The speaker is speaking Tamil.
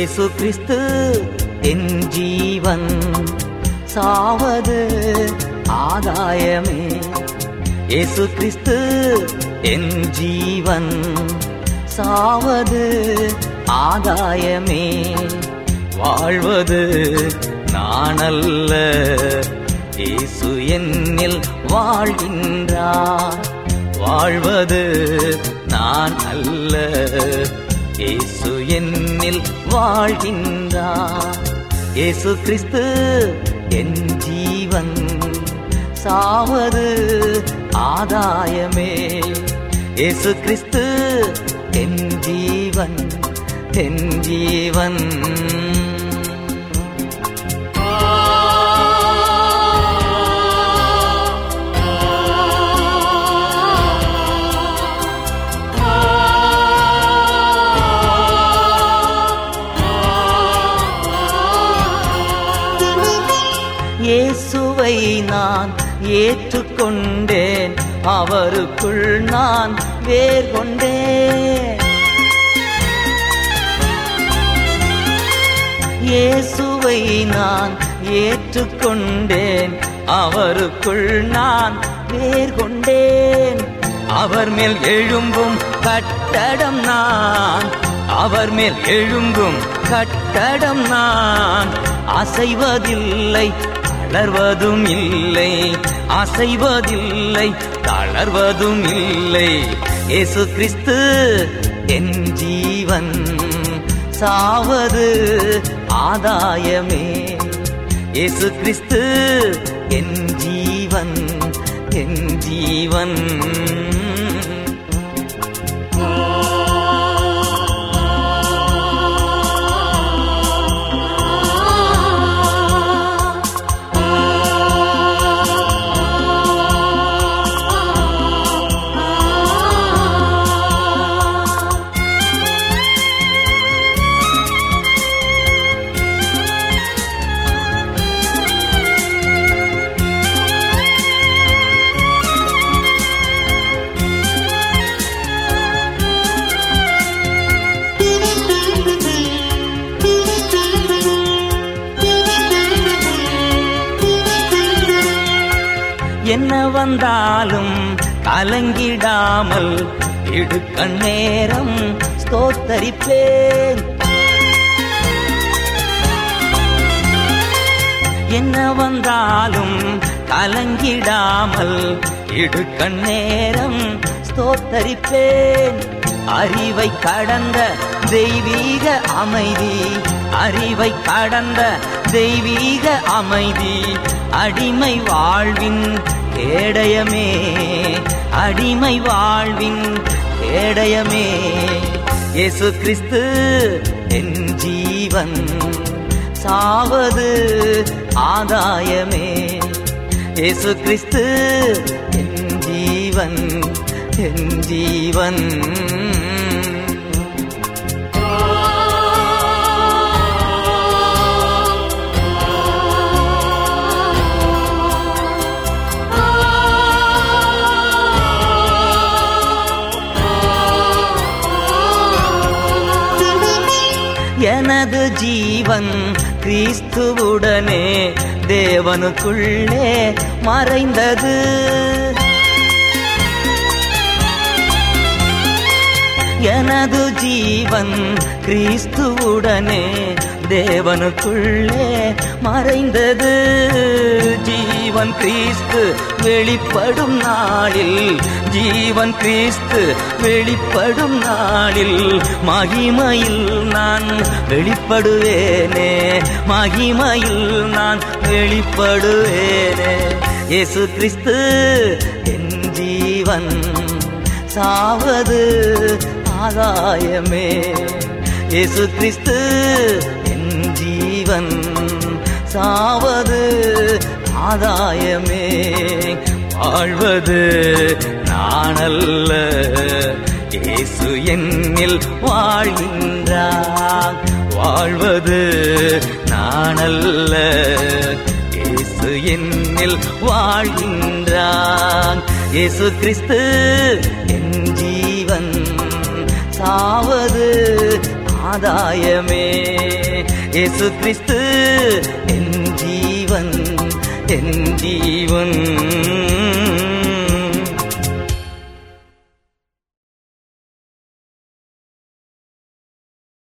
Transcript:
இயேசு கிறிஸ்து என் ஜீவன் சாவது ஆதாயமே இயேசு கிறிஸ்து என் ஜீவன் சாவது ஆதாயமே வாழ்வது நானல்ல இயேசு என்னில் வாழ்கின்றார் வாழ்வது நான் அல்ல இயேசு என்னில் வாழ்கின்றார் இயேசு கிறிஸ்து என் ஜீவன் சாவது ஆதாயமே இயேசு கிறிஸ்து என் ஜீவன் என் ஜீவன் இயேசுவை நான் ஏற்றுக்கொண்டேன் அவருக்குள் நான் வேர் கொண்டேன் இயேசுவை நான் ஏற்றுக்கொண்டேன் அவருக்குள் நான் வேர் கொண்டேன் அவர் மேல் எழும்பும் கட்டடம் நான் அவர் மேல் எழும்பும் கட்டடம் நான் அசைவதில்லை தளர்வதும் இல்லை அசைவதில்லை தளர்வதும் இல்லை இயேசு கிறிஸ்து என் ஜீவன் சாவது ஆதாயமே இயேசு கிறிஸ்து என் ஜீவன் என் ஜீவன் என்ன வந்தாலும் கலங்கிடாமல் இடுக்கண் நேரம் ஸ்தோத்தரிப்பேன் என்ன வந்தாலும் கலங்கிடாமல் இடுக்கண் நேரம் ஸ்தோத்தரிப்பேன் அறிவை கடந்த தெய்வீக அமைதி அறிவை கடந்த தெய்வீக அமைதி அடிமை வாழ்வின் கேடயமே அடிமை வாழ்வின் கேடயமே இயேசு கிறிஸ்து என் ஜீவன் சாவது ஆதாயமே இயேசு கிறிஸ்து என் ஜீவன் என் ஜீவன் எனது ஜீவன் கிறிஸ்துவுடனே தேவனுக்குள்ளே மறைந்தது எனது ஜீவன் கிறிஸ்துவுடனே தேவனுக்குள்ளே மறைந்தது ஜீவன் கிறிஸ்து வெளிப்படும் நாளில் ஜீவன் கிறிஸ்து வெளிப்படும் நாளில் மகிமையில் நான் வெளிப்படுவேனே மகிமையில் நான் வெளிப்படுவேனே இயேசு கிறிஸ்து என் ஜீவன் சாவது ஆதாயமே இயேசு கிறிஸ்து என் ஜீவன் சாவது ஆதாயமே வாழ்வது நானல்ல இயேசு என்னில் வாழ்கின்றார் வாழ்வது நானல்ல இயேசு என்னில் வாழ்கின்றான் இயேசு கிறிஸ்து என் ஜீவன் சாவது ஆதாயமே இயேசு கிறிஸ்து என் ஜீவன் என் ஜீவன்